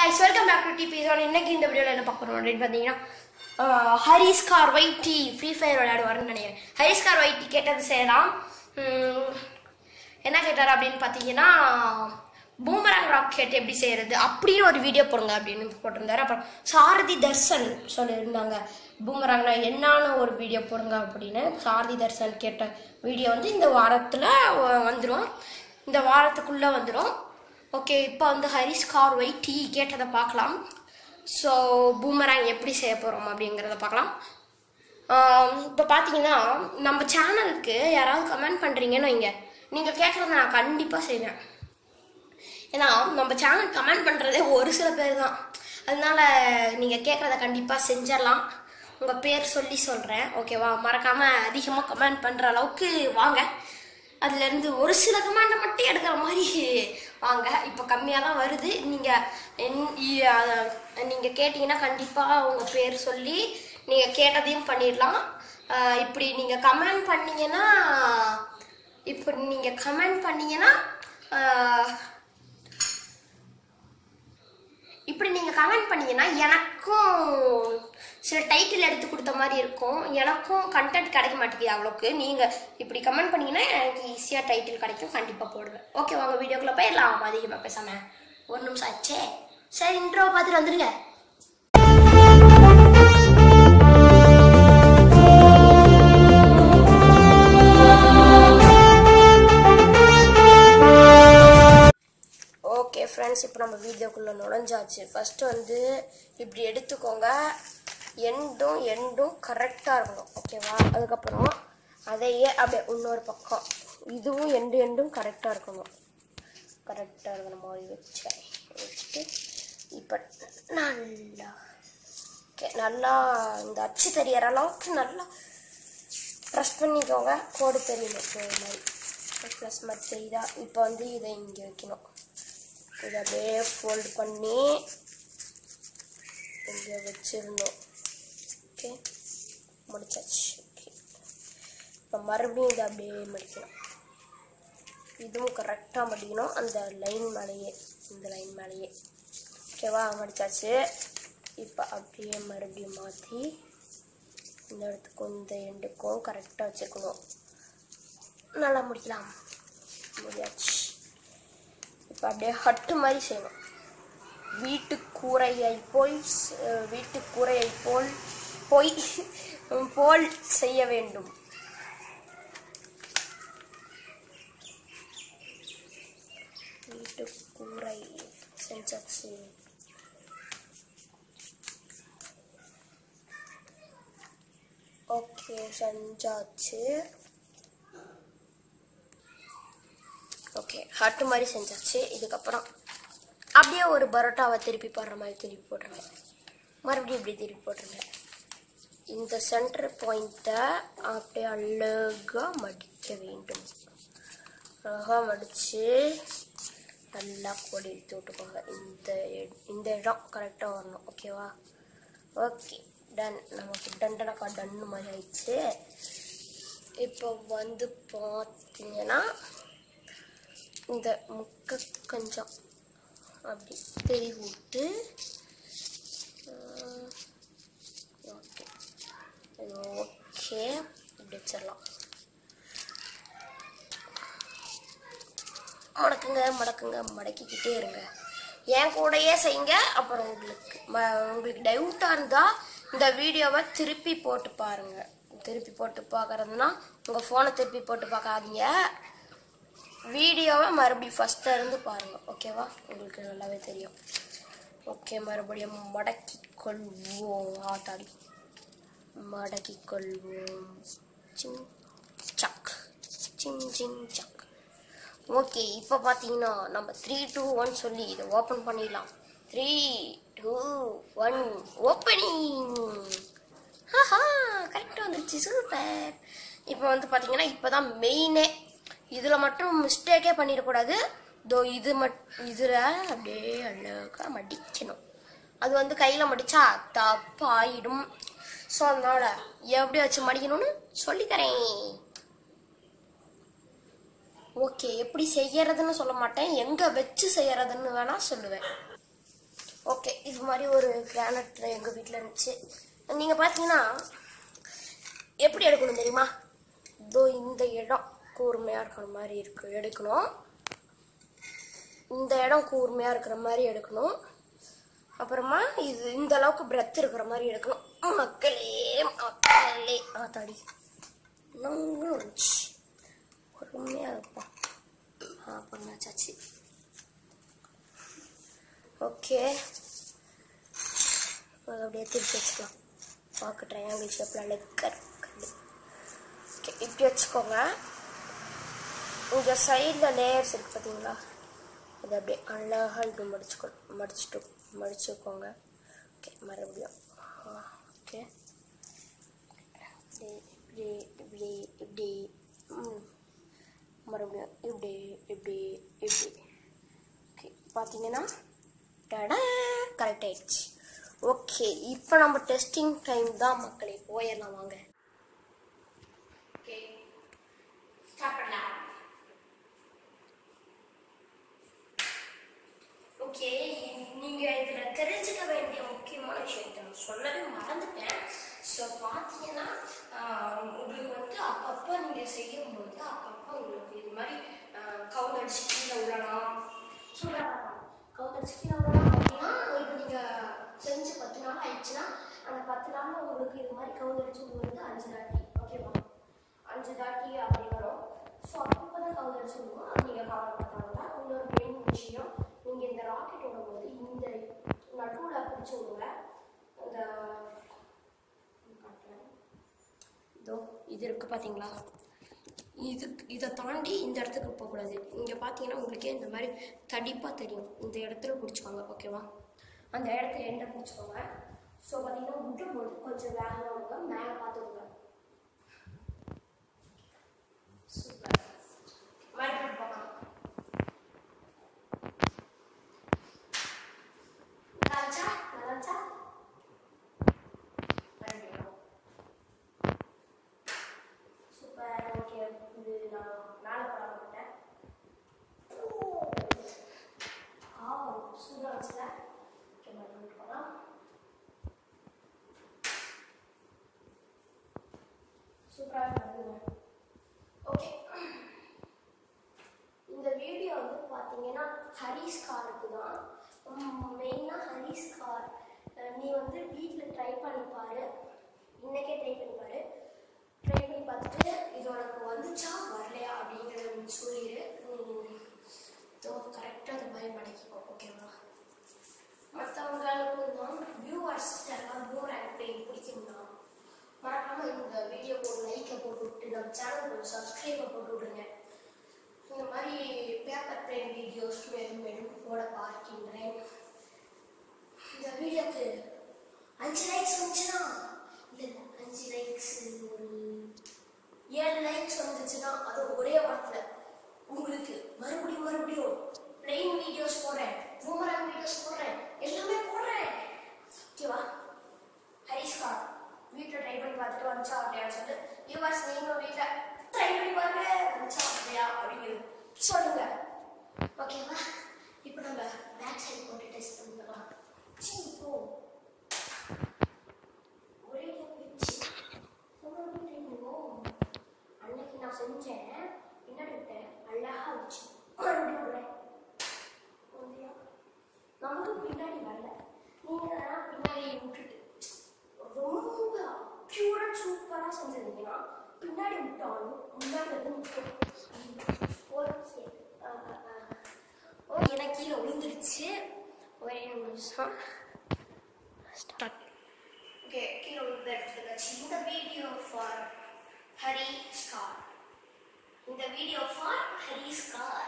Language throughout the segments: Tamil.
Guys welcome back to DP இன்னைக்கு இந்த வீடியோவில் என்ன பார்க்க போறோம் அப்படின்னு பார்த்தீங்கன்னா ஆஹ், ஹரிஸ் கார் ஒயிட்டி ஃப்ரீ ஃபயர் விளையாடுவாருன்னு நினைக்கிறேன் ஹரிஸ் கார் ஒயிட்டி கேட்டது செய்யலாம் உம், என்ன கேட்டார் அப்படின்னு பார்த்தீங்கன்னா பூமராங் ராக்கெட் எப்படி செய்யறது அப்படின்னு ஒரு வீடியோ போடுங்க அப்படின்னு போட்டிருந்தாரு அப்புறம் சாரதி தர்சன் சொல்லியிருந்தாங்க பூமராங்னா என்னான்னு ஒரு வீடியோ போடுங்க அப்படின்னு சாரதி தர்சன் கேட்ட வீடியோ வந்து இந்த வாரத்தில் வந்துடும் இந்த வாரத்துக்குள்ளே வந்துடும் ஓகே இப்போ வந்து ஹரிஸ் கார் ஒய் டீ கேட்டதை பார்க்கலாம் ஸோ பூமராங் எப்படி செய்ய போகிறோம் அப்படிங்கிறத பார்க்கலாம் இப்போ பார்த்தீங்கன்னா நம்ம சேனலுக்கு யாராவது கமெண்ட் பண்ணுறீங்கன்னு வைங்க நீங்கள் கேட்குறத நான் கண்டிப்பாக செய்வேன் ஏன்னா நம்ம சேனல் கமெண்ட் பண்ணுறதே ஒரு சில பேர் தான் அதனால நீங்கள் கேட்குறத கண்டிப்பாக செஞ்சிடலாம் உங்கள் பேர் சொல்லி சொல்கிறேன் ஓகேவா மறக்காமல் அதிகமாக கமெண்ட் பண்ணுற அளவுக்கு வாங்க அதுலேருந்து ஒரு சில கமெண்ட்டை மட்டும் எடுக்கிற மாதிரி வாங்க இப்போ கம்மியாக தான் வருது நீங்கள் நீங்கள் கேட்டிங்கன்னா கண்டிப்பாக உங்கள் பேர் சொல்லி நீங்கள் கேட்டதையும் பண்ணிடலாம் ஆஹ் இப்படி நீங்கள் கமெண்ட் பண்ணீங்கன்னா இப்படி நீங்கள் கமெண்ட் பண்ணீங்கன்னா ஆஹ் இப்படி நீங்கள் கமெண்ட் பண்ணீங்கன்னா எனக்கும் சில டைட்டில் எடுத்து கொடுத்த மாதிரி இருக்கும் எனக்கும் கண்டென்ட் கிடைக்க மாட்டேங்குது அவ்வளோக்கு நீங்கள் இப்படி கமெண்ட் பண்ணீங்கன்னா எனக்கு ஈஸியாக டைட்டில் கிடைக்கும் கண்டிப்பாக போடுவேன் ஓகே வாங்க வீடியோக்குள்ளே போயிடலாம் அதிகமாக பேசாம ஒரு நிமிஷம் ஆச்சே சரி இன்ட்ரோ பார்த்துட்டு வந்துருங்க ஓகே ஃப்ரெண்ட்ஸ் இப்போ நம்ம வீடியோக்குள்ளே நுழைஞ்சாச்சு ஃபஸ்ட்டு வந்து இப்படி எடுத்துக்கோங்க எண்டும் எண்டும் கரெக்டாக இருக்கணும் ஓகேவா அதுக்கப்புறம் அதையே அப்படியே இன்னொரு பக்கம் இதுவும் எண்டு எண்டும் கரெக்டாக இருக்கணும் கரெக்டாக இருக்கிற மாதிரி வச்சேன் வச்சுட்டு இப்போ நல்லா ஓகே நல்லா இந்த அச்சு தெரியற அளவுக்கு நல்லா ப்ரெஸ் பண்ணிக்கோங்க கோடு தெரியணும் இந்த மாதிரி ப்ளஸ் மாதிரி தெரியுதா இப்போ வந்து இதை இங்கே வைக்கணும் இதை அப்படியே ஃபோல்ட் பண்ணி இங்கே வச்சிடணும் ஓகே முடிச்சாச்சு ஓகே இப்போ மறுபடியும் இதை அப்படியே மடிக்கணும் இதுவும் கரெக்டாக மடிக்கணும் அந்த லைன் மேலேயே இந்த லைன் மேலேயே ஓகேவா மடிச்சாச்சு இப்போ அப்படியே மறுபடியும் மாற்றி இந்த இடத்துக்கும் இந்த எண்டுக்கும் கரெக்டாக வச்சுக்கணும் நல்லா முடிக்கலாம் முடியாச்சு இப்போ அப்படியே ஹட்டு மாதிரி செய்யணும் வீட்டு கூரையை போல் ஸ்- அஹ் வீட்டு கூரையை போல் போய் போல் செய்ய வேண்டும் வீட்டு கூரை செஞ்சாச்சு ஓகே செஞ்சாச்சு ஓகே ஹட்டு மாதிரி செஞ்சாச்சு இதுக்கப்புறம் அப்படியே ஒரு பரோட்டாவை திருப்பி போடுற மாதிரி திருப்பி போட்டுருங்க மறுபடியும் இப்படி திருப்பி போட்டுருங்க இந்த சென்டர் பாயிண்ட்டை அப்படியே அழகாக மடிக்க வேண்டும் அழகாக மடித்து நல்லா கொடி எடுத்து விட்டுக்கோங்க இந்த இட- இந்த இடம் கரெக்டாக வரணும் ஓகேவா ஓகே டன் நமக்கு டண்டனக்கா டன்னு மாதிரி ஆயிடுச்சு இப்போ வந்து பார்த்தீங்கன்னா இந்த முக்கை கொஞ்சம் அப்படி தெரி விட்டு ஓகே இது ஓகே இப்படி வச்சிடலாம் மடக்குங்க மடக்குங்க மடக்கிக்கிட்டே இருங்க என் கூடயே செய்யுங்க அப்புறம் உங்களுக்கு ம உங்களுக்கு டவுட்டாக இருந்தால் இந்த வீடியோவை திருப்பி போட்டு பாருங்க திருப்பி போட்டு பார்க்கறதுனா உங்கள் ஃபோனை திருப்பி போட்டு பார்க்காதீங்க வீடியோவை மறுபடியும் ஃபஸ்ட்டில் இருந்து பாருங்கள் ஓகேவா உங்களுக்கு நல்லாவே தெரியும் ஓகே மறுபடியும் மடக்கி கொள்வோம் ஆத்தாடி மடக்கி கொள்வோம் சிங் சக் சிங் சிங் சக் ஓகே இப்போ பார்த்தீங்கன்னா நம்ம த்ரீ டூ ஒன் சொல்லி இதை ஓப்பன் பண்ணிடலாம் த்ரீ டூ ஒன் ஓப்பனிங் ஹாஹா கரெக்டாக வந்துருச்சு சூப்பர் இப்போ வந்து பார்த்தீங்கன்னா இப்போ தான் மெயினே இதில் மட்டும் மிஸ்டேக்கே பண்ணிடக்கூடாது தோ இது மட் இதில் அப்படியே அழகாக மடிக்கணும் அது வந்து கையில் மடிச்சா தப்பாயிடும் ஸோ அதனால் எப்படி வச்சு மடிக்கணும்னு சொல்லித்தரேன் ஓகே எப்படி செய்யறதுன்னு சொல்ல மாட்டேன் எங்க வச்சு செய்யறதுன்னு வேணா சொல்லுவேன் ஓகே இது மாதிரி ஒரு கிரானைட் எங்கள் வீட்டில் இருந்துச்சு நீங்கள் பார்த்தீங்கன்னா எப்படி எடுக்கணும் தெரியுமா இதோ இந்த இடம் கூர்மையாக இருக்கிற மாதிரி இருக்கு எடுக்கணும் இந்த இடம் கூர்மையாக இருக்கிற மாதிரி எடுக்கணும் அப்புறமா இது இந்த அளவுக்கு பிரெத் இருக்கிற மாதிரி எடுக்கணும் மக்களே மக்களே ஆத்தாடி இன்னும் இருந்துச்சு பொறுமையாக இருப்போம் ஆ பண்ணாச்சாச்சு ஓகே அதை அப்படியே திருப்பி வச்சுக்கலாம் பார்க்க ட்ரையாங்கிள் ஷேப்பில் லெக்கர் ஓகே இப்படி வச்சுக்கோங்க இங்கே சைடில் லேயர்ஸ் இருக்குது பார்த்தீங்களா அதை அப்படியே அழகாக இப்படி மடிச்சுக்கோ மடிச்சுட்டு மடிச்சுக்கோங்க ஓகே மறுபடியும் ஓகே இப்படி இப்படி இப்படி இப்படி ம். மறுபடியும் இப்படி இப்படி இப்படி ஓகே பார்த்தீங்கன்னா டடா கரெக்ட் ஆயிடுச்சு ஓகே இப்போ நம்ம டெஸ்டிங் டைம் தான் மக்களே போயிடலாம் வாங்க ஓகே ஸ்டார்ட் பண்ணலாம் ஓகே நீங்க இதுல தெரிஞ்சுக்க வேண்டிய முக்கியமான விஷயத்தை நான் சொல்லவே மறந்துட்டேன் ஸோ பார்த்தீங்கன்னா ஆஹ், உங்களுக்கு வந்து அப்பப்போ நீங்க செய்யும்போது அப்பப்போ உங்களுக்கு இது மாதிரி கவுந்தடிச்சு கீழே விடலாம் சொல்லலாம் கவுந்தடிச்சு கீழே விடலாம் அப்படின்னா இப்போ நீங்க செஞ்சு பத்து நாள் ஆயிடுச்சுன்னா அந்த பத்து நாள்ல உங்களுக்கு இது மாதிரி கவுந்தடிச்சு உங்களுக்கு அஞ்சு தாட்டி ஓகேவா அஞ்சு தாட்டி அப்படி வரும் ஸோ அப்பப்போ தான் கவுந்தடிச்சு விடுவோம் அது நீங்கள் கவலைப்பட்டாங்க இன்னொரு மெயின் விஷயம் நீங்கள் இந்த ராக்கெட் விடும்போது இந்த நடுவில் பிடிச்சி விடுங்க இந்த காட்டுறேன். இதோ இது இருக்கு பார்த்தீங்களா இது இதை தாண்டி இந்த இடத்துக்கு போகக்கூடாது இங்கே பார்த்தீங்கன்னா உங்களுக்கே இந்த மாதிரி தடிப்பாக தெரியும் இந்த இடத்துல பிடிச்சிக்கோங்க ஓகேவா அந்த இடத்துல எண்டை பிடிச்சிக்கோங்க ஸோ பார்த்தீங்கன்னா விட்டும்போது கொஞ்சம் வேகமாக விடுங்க மேலே பார்த்து விடுங்க சூப்பர் மறுபடியும் பார்க்கலாம் நல்லாச்சா நல்லாச்சா மறுபடியும் சூப்பர் ஓகே இது நான் நாளை படம் போட்டேன் ஆ சூப்பராக வச்சுல ஓகே மறுபடியும் போகலாம் சூப்பராக பண்ணுங்க ஓகே இந்த வீடியோ வந்து பார்த்தீங்கன்னா ஹரிஸ் காருக்கு தான் மெயினாக ஹரிஸ் கார் அஹ் நீ வந்து வீட்டில் ட்ரை பண்ணி பாரு இன்னைக்கே ட்ரை பண்ணி பாரு ட்ரை பண்ணி பார்த்துட்டு இது உனக்கு வந்துச்சா வரலையா அப்படிங்கிறத நீ சொல்லிடு இதோ கரெக்டாக அது மாதிரி மடக்கிக்கோ ஓகேவா மற்றவங்களுக்கும் தான் வியூவர்ஸ் யாருக்காவது ப்ளூ ரேங்க் பெயிண்ட் பிடிக்கும்னா மறக்காம இந்த வீடியோ போட்டு லைக்கை போட்டு விட்டு நம்ம சேனலுக்கு சப்ஸ்கிரைபை போட்டு விடுங்க இந்த மாதிரி பேப்பர் பிளேன் வீடியோஸ் மேலும் மேலும் போட பார்க்கின்றேன் இந்த வீடியோக்கு அஞ்சு லைக்ஸ் வந்துச்சுன்னா இல்லை இல்லை அஞ்சு லைக்ஸ் ஒரு ஏழு லைக்ஸ் வந்துச்சுன்னா அது ஒரே வாரத்தில் உங்களுக்கு மறுபடியும் மறுபடியும் பிளெயின் வீடியோஸ் போடுறேன் பூமராங் வீடியோஸ் போடுறேன் எல்லாமே போடுறேன் ஓகேவா ஹரிஷ்கா வீட்டில் ட்ரை பண்ணி பார்த்துட்டு வந்துச்சா அப்படியான்னு சொல்லிட்டு யூவர்ஸ் நீங்களும் வீட்டில் ட்ரை பண்ணி பாருங்க வந்துச்சா அப்படியா அப்படிங்கிறது சொல்லுங்க ஓகேவா இப்போ நம்ம பேக் சைடு போட்டு டெஸ்ட் பண்ணிக்கலாம் சீ போ ஒரே போயிடுச்சு அன்னைக்கு நான் செஞ்சேன் பின்னாடி விட்டேன் அழகா இருந்துச்சு மறுபடியும் விடுறேன் ஓகேயா? நமக்கு பின்னாடி வரல நீங்க தான் பின்னாடி விட்டுட்டு ரொம்ப பியூரா சூப்பரா செஞ்சிருந்தீங்கன்னா பின்னாடி விட்டாலும் முன்னாடி வந்து நிற்கும் ஒரு சரி. ஆ, ஆ, ஆ. ஓ எனக்கு கீழே விழுந்துருச்சு ஒரே நிமிஷம் ஸ்டார்ட் ஓகே கீழே விழுந்த எடுத்துக்காச்சு இந்த வீடியோ ஃபார் ஹரி ஸ்கார் இந்த வீடியோ ஃபார் ஹரி ஸ்கார்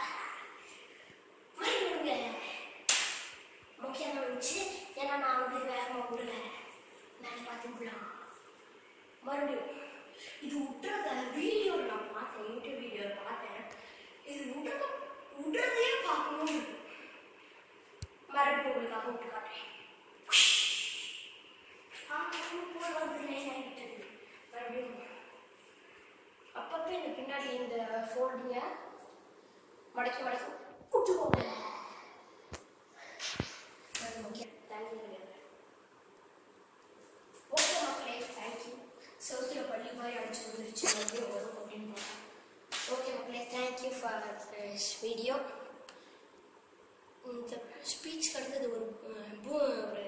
விடுங்க முக்கியமாக இருந்துச்சு ஏன்னா நான் வந்து வேகமாக விடல நான் பார்த்துக்கலாம் மறுபடியும் இது விட்டுறத வீடியோவில் நான் பார்த்தேன் யூடியூப் வீடியோவில் பார்த்தேன் இது விட்டுறத விடுறதையே பார்க்கணும்னு இருக்கு மறுபடியும் உங்களுக்காக விட்டு காட்டுறேன் ஆ, இன்னும் போட வந்து லேட் ஆகிட்டது மறுபடியும் அப்பப்போ இந்த பின்னாடி இந்த ஃபோல்டிங்கை மடக்கி மடக்கி விட்டுக்கோங்க அது முக்கியம் தேங்க்யூ கிடையாது ஓகே மக்களே தேங்க்யூ சவுத்துல பள்ளி மாதிரி அடிச்சு வந்துருச்சு மறுபடியும் வரும் அப்படின்னு பார்த்தேன் ஓகே மக்களே தேங்க்யூ ஃபார் திஸ் வீடியோ இந்த ஸ்பீச் அடுத்தது ஒரு அஹ், bu- ஒரு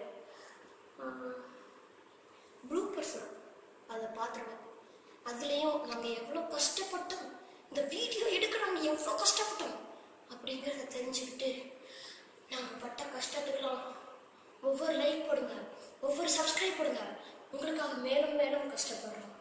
ப்ளூ பர்சன் அதை பார்த்துருக்கேன் அதுலேயும் நாங்கள் எவ்வளோ கஷ்டப்பட்டோம் இந்த வீடியோ எடுக்க நாங்கள் எவ்வளோ கஷ்டப்பட்டோம் அப்படிங்கிறத தெரிஞ்சுக்கிட்டு நாங்கள் பட்ட கஷ்டத்துக்கெல்லாம் ஒவ்வொரு லைக் போடுங்க ஒவ்வொரு சப்ஸ்கிரைப் போடுங்க உங்களுக்காக மேலும் மேலும் கஷ்டப்படுறோம்